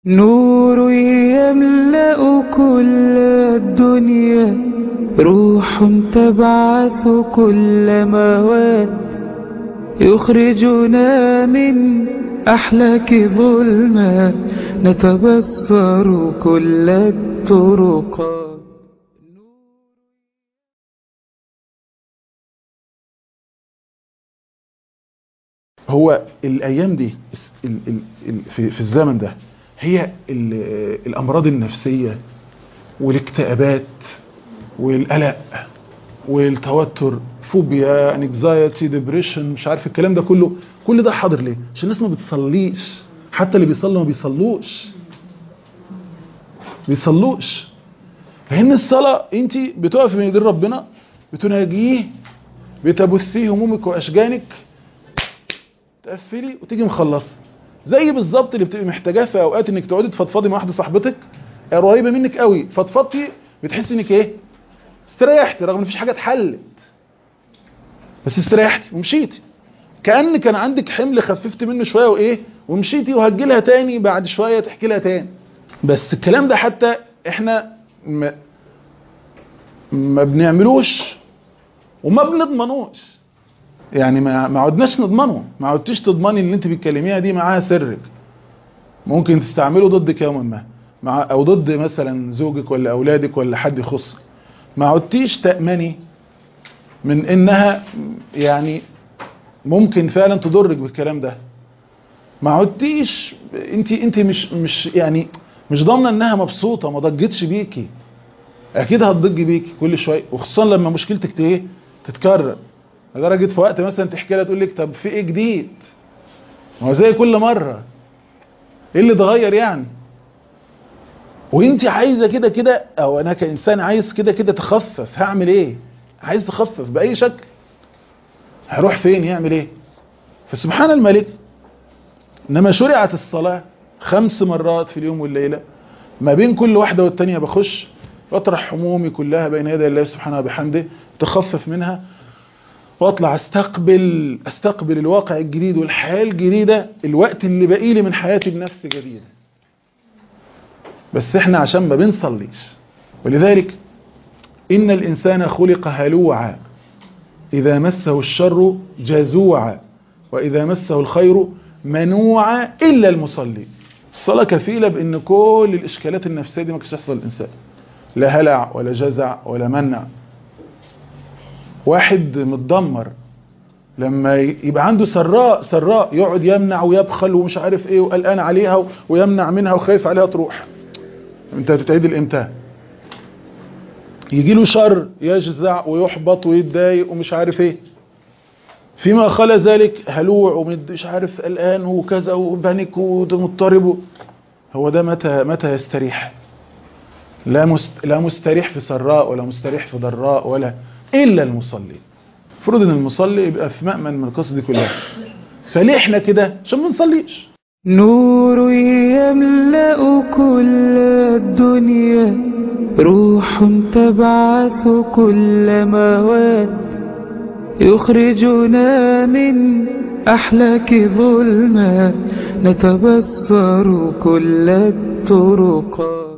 نور يملأ كل الدنيا روح تبعث كل مواد يخرجنا من أحلاك ظلمات نتبصر كل الطرقات هو الايام دي ال- ال- ال- في في الزمن ده هي ال- الامراض النفسيه والاكتئابات والقلق والتوتر فوبيا انكزايتي ديبريشن مش عارف الكلام ده كله كل ده حاضر ليه عشان الناس ما بتصليش حتى اللي بيصلوا ما بيصلوش بيصلوش فهن الصلاه انت بتقفي بين ايدين ربنا بتناجيه بتبثيه همومك واشجانك تقفلي وتيجي مخلصه زي بالظبط اللي بتبقي محتاجاه في اوقات انك تقعدي تفضفضي مع واحده صاحبتك قريبه منك قوي فضفضتي بتحسي انك ايه استريحتي رغم ان مفيش حاجه اتحلت بس استريحتي ومشيتي كان كان عندك حمل خففت منه شويه وايه ومشيتي وهتجي لها تاني بعد شويه تحكي لها تاني بس الكلام ده حتى احنا ما, ما بنعملوش وما بنضمنوش يعني ما ما عدناش نضمنه ما عدتيش تضمني اللي انت بتكلميها دي معاها سرك ممكن تستعمله ضدك يوما ما مع او ضد مثلا زوجك ولا اولادك ولا حد يخصك ما عدتيش تأمني من انها يعني ممكن فعلا تضرك بالكلام ده ما عدتيش انت انت مش مش يعني مش ضامنه انها مبسوطه ما ضجتش بيكي اكيد هتضج بيكي كل شويه وخصوصا لما مشكلتك ايه تتكرر لدرجه في وقت مثلا تحكي لها تقول لك طب في ايه جديد ما هو زي كل مره ايه اللي اتغير يعني وانت عايزه كده كده او انا كانسان عايز كده كده تخفف هعمل ايه عايز تخفف باي شكل هروح فين يعمل ايه فسبحان الملك انما شرعت الصلاه خمس مرات في اليوم والليله ما بين كل واحده والتانيه بخش واطرح همومي كلها بين يدي الله سبحانه وبحمده تخفف منها واطلع استقبل استقبل الواقع الجديد والحياه الجديده الوقت اللي باقي لي من حياتي بنفس جديده بس احنا عشان ما بنصليش ولذلك ان الانسان خلق هلوعا اذا مسه الشر جزوعا واذا مسه الخير منوعا الا المصلي الصلاه كفيله بان كل الاشكالات النفسيه دي ما كانش تحصل للانسان لا هلع ولا جزع ولا منع واحد متدمر لما يبقى عنده سراء سراء يقعد يمنع ويبخل ومش عارف ايه وقلقان عليها ويمنع منها وخايف عليها تروح انت هتتعيد الامتى يجي له شر يجزع ويحبط ويتضايق ومش عارف ايه فيما خلا ذلك هلوع ومش عارف قلقان وكذا وبانيك ومضطرب هو ده متى متى يستريح لا مست لا مستريح في سراء ولا مستريح في ضراء ولا الا المصلي المفروض ان المصلي يبقى في مأمن من القصه دي كلها فليه احنا كده عشان ما نصليش نور يملأ كل الدنيا روح تبعث كل مواد يخرجنا من أحلاك ظلمات نتبصر كل الطرقات